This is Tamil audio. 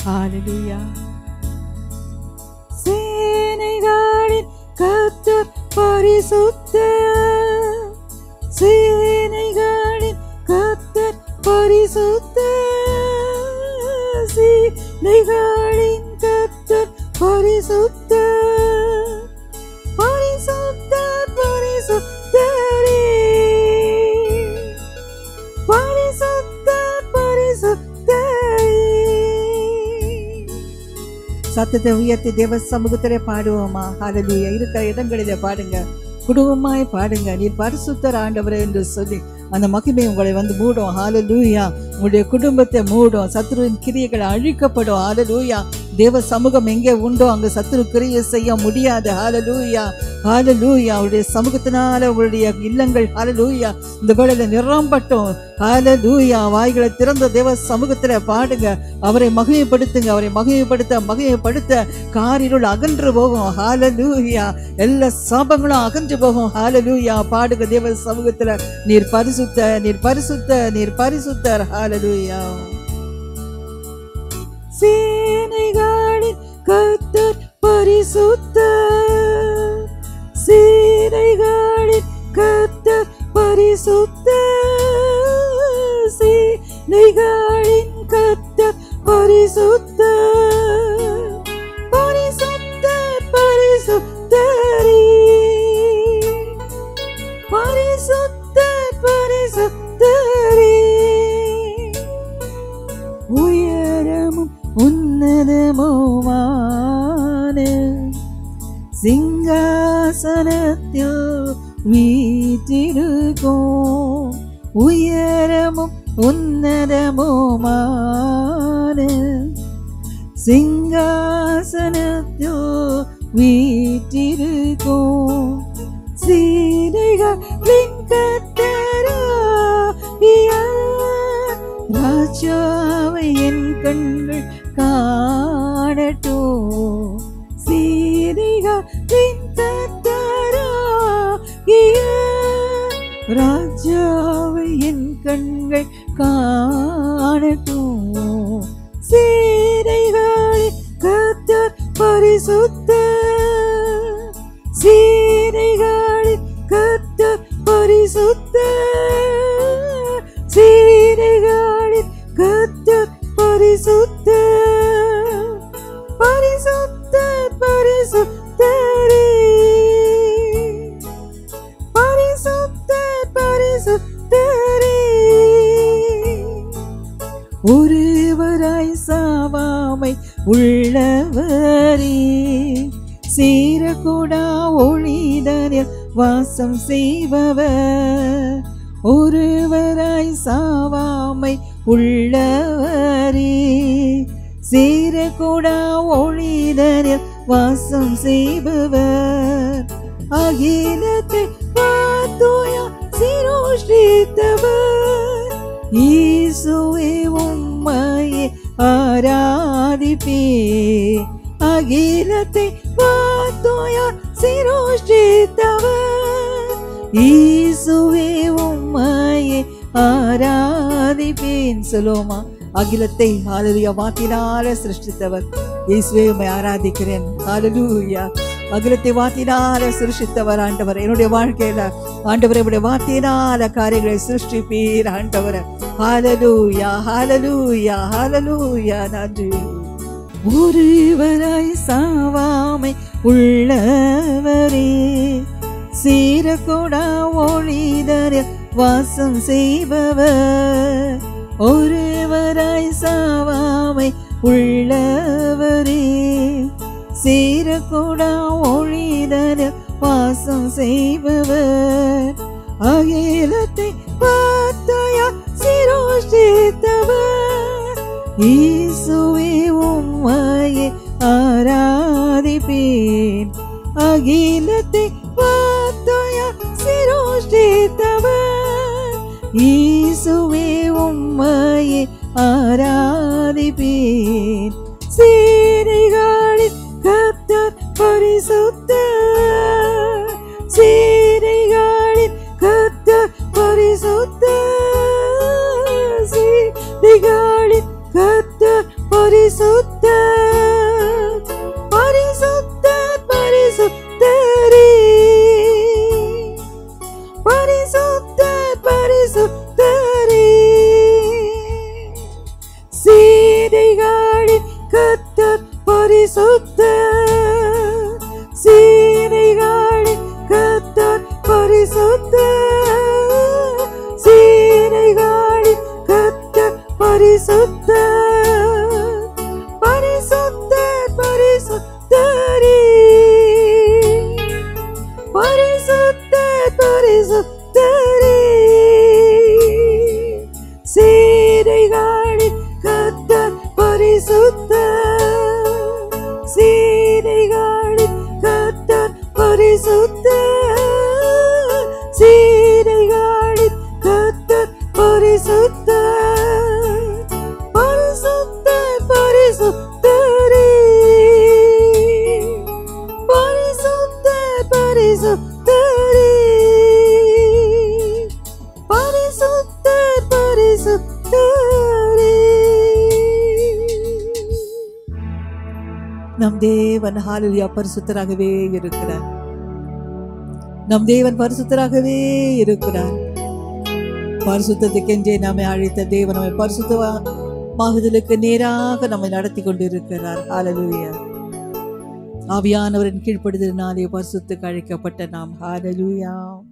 ஹalleluya சேனைகளின் கர்த்தர் பரிசுத்தர் சேனைகளின் கர்த்தர் பரிசுத்தர் சேனைகளின் கர்த்தர் பரிசுத்தர் பரிசுத்தர் பரிசுத்தரே பரிசுத்தர் பரிசுத்தரே சத்தத்தை உயர்த்தி தேவ சமூகத்திலே பாடுவோமா ஹalleluya இருக்கிற இடங்களிலே பாடுங்க குடும்பமாய் பாடுங்க நீர் பரிசுத்தர் ஆண்டவரே என்று சொல்லி அந்த மகிமை உங்களை வந்து மூடும் ஹalleluya உங்களுடைய குடும்பத்தை மூடும் சத்துருவின் கிரியைகள் அழிக்கப்படும் ஹalleluya தேவ சமூகம் எங்கே உண்டோ அங்கு சத்துரு கிரியை செய்ய முடியாது ஹalleluya ஹalleluya அவருடைய சமூகத்தினால உங்களுடைய இல்லங்கள் ஹalleluya இந்த வேளையில நிரம்பட்டும் ஹalleluya வாய்களை திறந்த தேவ சமூகத்துல பாடுங்க அவரை மகிமைப்படுத்துங்க அவரை மகிமைப்படுத்த மகிமைப்படுத்த காரிருள் அகன்று போகும் ஹalleluya எல்லா சாபங்களும் அகன்று போகும் ஹalleluya பாடுங்க தேவ சமூகத்துல நீர் பரிசுத்த நீர் பரிசுத்த நீர் பரிசுத்தர் ஹalleluya சேனைகளின் கர்த்தர் பரிசுத்தர் சேனைகளின் கர்த்தர் பரிசுத்தர் சேனைகளின் கர்த்தர் பரிசுத்தர் பரிசுத்தர் பரிசுத்தரே பரிசுத்தர் பரிசுத்தரே உயரமும் உன்னதமுமான சிங்காசனத்தில் வீற்றிருக்கும் உயரமும் உன்னதமுமான சிங்காசனத்தில் வீற்றிருக்கும் சீனைகளின் கத்தராகிய ராஜாவை என் கண்கள் காணட்டும் சீரிகளின் கத்தராகிய ராஜாவை என் கண்கள் காணட்டும் சீரைகளின் கத்தர் பரிசுத்த சீரைகளின் கத்தர் பரிசுத்த சீரைகளின் கத்தர் பரிசுத்த பரிசுத்த பரிசுத்தரே பரிசுத்த பரிசுத்தரே ஒருவராய் சாவாமை உள்ளவரே சீரகுடா ஒளிதனில் வாசம் செய்பவர் ஒருவராய் சாவாமை உள்ளவரே சீரகுடா ஒளிதனில் வாசம் செய்பவர் அகிலத்தை பார்த்தோயா சிரோஷ்டித்தவர் ஈசுவே உம்மையே ஆராதிப்பே அகிலத்தை பார்த்தோயா சிரோஷ்டித்தவர் ஈசுவே உம்மையே ஆராதிப்பேன் சொல்லுவோமா அகிலத்தை ஹalleluya வாத்தினால சிருஷ்டித்தவர் இயேசுவே உம்மை ஆராதிக்கிறேன் ஹalleluya அகிலத்தை வாத்தினால சிருஷ்டித்தவர் ஆண்டவர் என்னுடைய வாழ்க்கையில ஆண்டவர் என்னுடைய வாத்தினால காரியங்களை சிருஷ்டிப்பீர் ஆண்டவர் ஹalleluya ஹalleluya ஹalleluya நன்றி ஒருவராய் சாவாமை உள்ளவரே சீரகொடா ஒளிதரில் வாசம் செய்பவர் ஒருவராய் சாவாமை உள்ளவரே சீரகொடா ஒளிதரில் வாசம் செய்பவர் அகிலத்தை பார்த்தாயா சிரோஷித்தவர் ஈசுவே உம்மையே ஆராதிப்பேன் அகிலத்தை பார்த்தாயா சிரோஷ்டித்தவர் ஈசுவே உம்மையே ஆராதிப்பேன் சீரைகளின் கத்தர் பரிசுத்தர் சீரைகளின் கத்தர் பரிசுத்தர் சீரைகளின் கத்தர் பரிசுத்தர் பரிசுத்தர் பரிசுத்தர் பரிசுத்தரே பரிசுத்தர் பரிசுத்தரே சீரைகளின் கத்தர் பரிசுத்தர் சீரைகளின் கத்தர் பரிசுத்தர் சீரைகளின் கத்தர் பரிசுத்தர் பரிசுத்தர் பரிசுத்தரே பரிசுத்தர் பரிசுத்தரே பரிசுத்தர் பரிசுத்தரே நம் தேவன் ஹாலியா பரிசுத்தராகவே இருக்கிறார் நம் தேவன் பரிசுத்தராகவே இருக்கிறார் பரிசுத்தத்துக்கென்றே நம்மை அழைத்த தேவன் நம்மை பரிசுத்தமாகுதலுக்கு நேராக நம்மை நடத்தி கொண்டிருக்கிறார் ஹalleluya ஆவியானவரின் கீழ்ப்படுதலினாலே பரிசுத்துக்கு அழைக்கப்பட்ட நாம் ஹalleluya